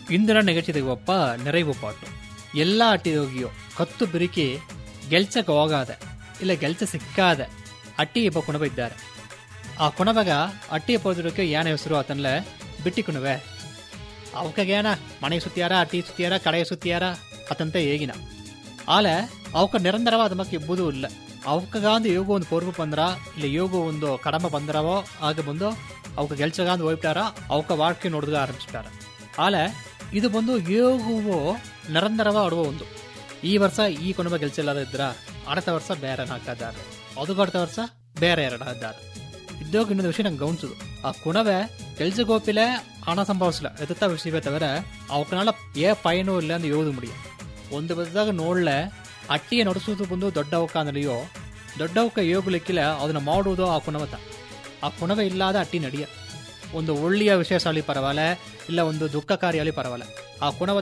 ಇಂದಿನ ನೆಗಚಿದ ಒಪ್ಪ ನೆರವು ಪಾಟು ಎಲ್ಲ ಅಟ್ಟಿ ಹೋಗಿಯೋ ಕತ್ತು ಬಿರುಕಿ ಗೆಲ್ಚಕ್ಕೆ ಹೋಗಾದೆ ಇಲ್ಲ ಗೆಲ್ಚ ಸಿಕ್ಕಾದೆ ಅಟ್ಟಿ ಇಬ್ಬ ಕುಣಬ ಇದ್ದಾರೆ ಆ ಕುಣಬಗ ಅಟ್ಟಿ ಪೋದಿರೋಕೆ ಯಾನ ಹೆಸರು ಆತನ್ಲೆ ಬಿಟ್ಟಿ ಕುಣವೆ ಅವಕಗೇನ ಮನೆಗೆ ಸುತ್ತಿಯಾರ ಅಟ್ಟಿ ಸುತ್ತಿಯಾರ ಕಡೆಗೆ ಸುತ್ತಿಯಾರ ಅತಂತೆ ಹೇಗಿನ ಆಲೆ ಅವಕ ನಿರಂತರವಾದ ಮಕ್ಕ ಇಬ್ಬುದು ಇಲ್ಲ ಅವಕಗಾಂದು ಯೋಗ ಒಂದು ಪೂರ್ವ ಬಂದ್ರ ಇಲ್ಲ ಯೋಗ ಒಂದು ಕಡಮ ಬಂದರವೋ ಆಗ ಬಂದು ಅವಕ ಗೆಲ್ಚಗಾಂದು ಹೋಗ್ಬಿಟ್ಟಾರ ಅವಕ ವಾಡ್ಕೆ ನೋಡಿದ ಆರಂಭಿಸ್ತಾರ ಆಲೆ ಇದು ಬಂದು ಯೋಗವು ನಿರಂತರವ ಆಡುವ ಒಂದು ಈ ವರ್ಷ ಈ ಕುಣಬ ಗೆಲ್ಚಿಲ್ಲದ ಇದ್ರ அடுத்த ವರ್ಷ ಬೇರೆ ಹಾಕಿದ್ದಾರೆ ಅದು அடுத்த ವರ್ಷ ಬೇರೆ ಎರಡು ಹಾಕಿದ್ದಾರೆ ಇದ್ದೋಗ ಇನ್ನೊಂದು ವಿಷಯ ನಂಗೆ ಗಮನಿಸುದು ಆ ಕುಣವೆ ಗೆಲ್ಚ ಗೋಪಿಲೆ ಹಣ ಸಂಭವಿಸಲ ಎತ್ತ ವಿಷಯವೇ ತವಿರ ಅವಕನಾಲ ಏ ಪಯನೂ ಇಲ್ಲ ಅಂತ ಯೋದು ಮುಡಿಯ ಒಂದು ಬದ್ದಾಗ ನೋಡ್ಲೆ ಅಟ್ಟಿಯ ನಡೆಸುವುದು ಬಂದು ದೊಡ್ಡ ಅವಕ ಅಂದಲೆಯೋ ದೊಡ್ಡ ಅವಕ ಯೋಗಲಿಕ್ಕಿಲ್ಲ ಅದನ್ನ ಮಾಡುವುದು ಆ ಕುಣವತ ಆ ಕುಣವೆ ಇಲ್ಲದ ಅಟ್ಟಿ ನಡಿಯ ಒಂದು ಒಳ್ಳೆಯ ವಿಶೇಷ ಅಲ್ಲಿ ಪರವಾಲೆ ಇಲ್ಲ ಒಂದು ದುಃಖಕಾರಿಯಲ್ಲಿ ಪರವಾಲೆ ಆ ಕುಣವ